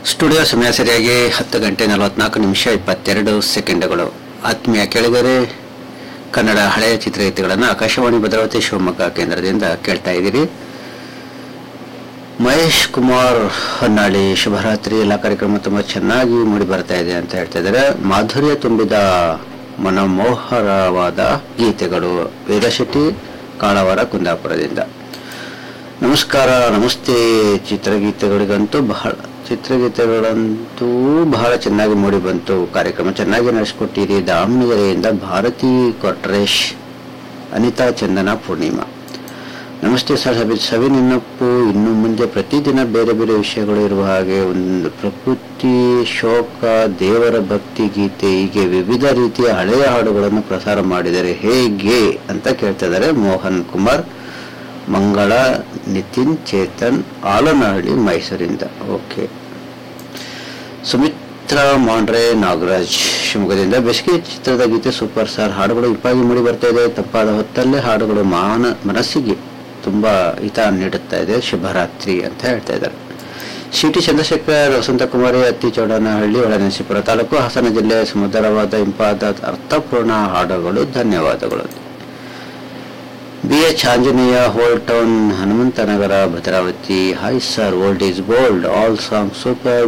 studio ಸಮಯ ಸರಿಯಾಗಿ ಹತ್ತು ಗಂಟೆ ನಲವತ್ನಾಲ್ಕು ನಿಮಿಷ ಇಪ್ಪತ್ತೆರಡು ಸೆಕೆಂಡ್ಗಳು ಆತ್ಮೀಯ ಕೆಳಗರೆ ಕನ್ನಡ ಹಳೆಯ ಚಿತ್ರಗೀತೆಗಳನ್ನು ಆಕಾಶವಾಣಿ ಭದ್ರಾವತಿ ಶಿವಮೊಗ್ಗ ಕೇಂದ್ರದಿಂದ ಕೇಳ್ತಾ ಇದ್ದೀರಿ ಮಹೇಶ್ ಕುಮಾರ್ ಹೊನ್ನಾಳಿ ಶುಭರಾತ್ರಿ ಎಲ್ಲ ಕಾರ್ಯಕ್ರಮ ತುಂಬ ಚೆನ್ನಾಗಿ ಮೂಡಿ ಬರ್ತಾ ಇದೆ ಅಂತ ಹೇಳ್ತಾ ಇದ್ದಾರೆ ಮಾಧುರ್ಯ ತುಂಬಿದ ಮನಮೋಹರವಾದ ಗೀತೆಗಳು ವೇದಶೆಟ್ಟಿ ಕಾಳವರ ಕುಂದಾಪುರದಿಂದ ನಮಸ್ಕಾರ ನಮಸ್ತೆ ಚಿತ್ರಗೀತೆಗಳಿಗಂತೂ ಬಹಳ ಚಿತ್ರಗೀತೆಗಳಂತೂ ಬಹಳ ಚೆನ್ನಾಗಿ ಮೂಡಿ ಬಂತು ಕಾರ್ಯಕ್ರಮ ಚೆನ್ನಾಗಿ ನಡೆಸ್ಕೊಟ್ಟಿರಿ ದಾವಣಗೆರೆಯಿಂದ ಭಾರತಿ ಕೊಟ್ರೇಶ್ ಅನಿತಾ ಚಂದನ ಪೂರ್ಣಿಮಾ ನಮಸ್ತೆ ಸರ್ ಸಭೆ ಸವಿ ನೆನಪು ಇನ್ನು ಮುಂದೆ ಪ್ರತಿದಿನ ಬೇರೆ ಬೇರೆ ವಿಷಯಗಳು ಇರುವ ಹಾಗೆ ಒಂದು ಪ್ರಕೃತಿ ಶೋಕ ದೇವರ ಭಕ್ತಿ ಗೀತೆ ಹೀಗೆ ವಿವಿಧ ರೀತಿಯ ಹಳೆಯ ಹಾಡುಗಳನ್ನು ಪ್ರಸಾರ ಮಾಡಿದರೆ ಹೇಗೆ ಅಂತ ಕೇಳ್ತಾ ಇದ್ದಾರೆ ಮೋಹನ್ ಕುಮಾರ್ ಮಂಗಳ ನಿತಿನ್ ಚೇತನ್ ಆಲನಹಳ್ಳಿ ಮೈಸೂರಿಂದ ಓಕೆ ಸುಮಿತ್ರಾ ಮಾಂಡ್ರೆ ನಾಗರಾಜ್ ಶಿವಮೊಗ್ಗದಿಂದ ಬೇಸಿಗೆ ಚಿತ್ರದ ಗೀತೆ ಸೂಪರ್ ಸ್ಟಾರ್ ಹಾಡುಗಳು ಇಪ್ಪಾಗಿ ಮೂಡಿ ಬರ್ತಾ ಇದೆ ತಪ್ಪಾದ ಹೊತ್ತಲ್ಲೇ ಹಾಡುಗಳು ಮಾನ ಮನಸ್ಸಿಗೆ ತುಂಬಾ ಹಿತ ನೀಡುತ್ತಾ ಇದೆ ಶುಭರಾತ್ರಿ ಅಂತ ಹೇಳ್ತಾ ಇದ್ದಾರೆ ಸಿಟಿ ಚಂದ್ರಶೇಖರ್ ವಸಂತಕುಮಾರಿ ಅತ್ತಿ ಚೌಡನಹಳ್ಳಿ ಒಳನರಸೀಪುರ ತಾಲೂಕು ಹಾಸನ ಜಿಲ್ಲೆ ಸುಮಧುರವಾದ ಇಂಪಾದ ಅರ್ಥಪೂರ್ಣ ಹಾಡುಗಳು ಧನ್ಯವಾದಗಳು B H Anjaneya old town Hanumanthanagar Bhadravati hi sir old is gold all song super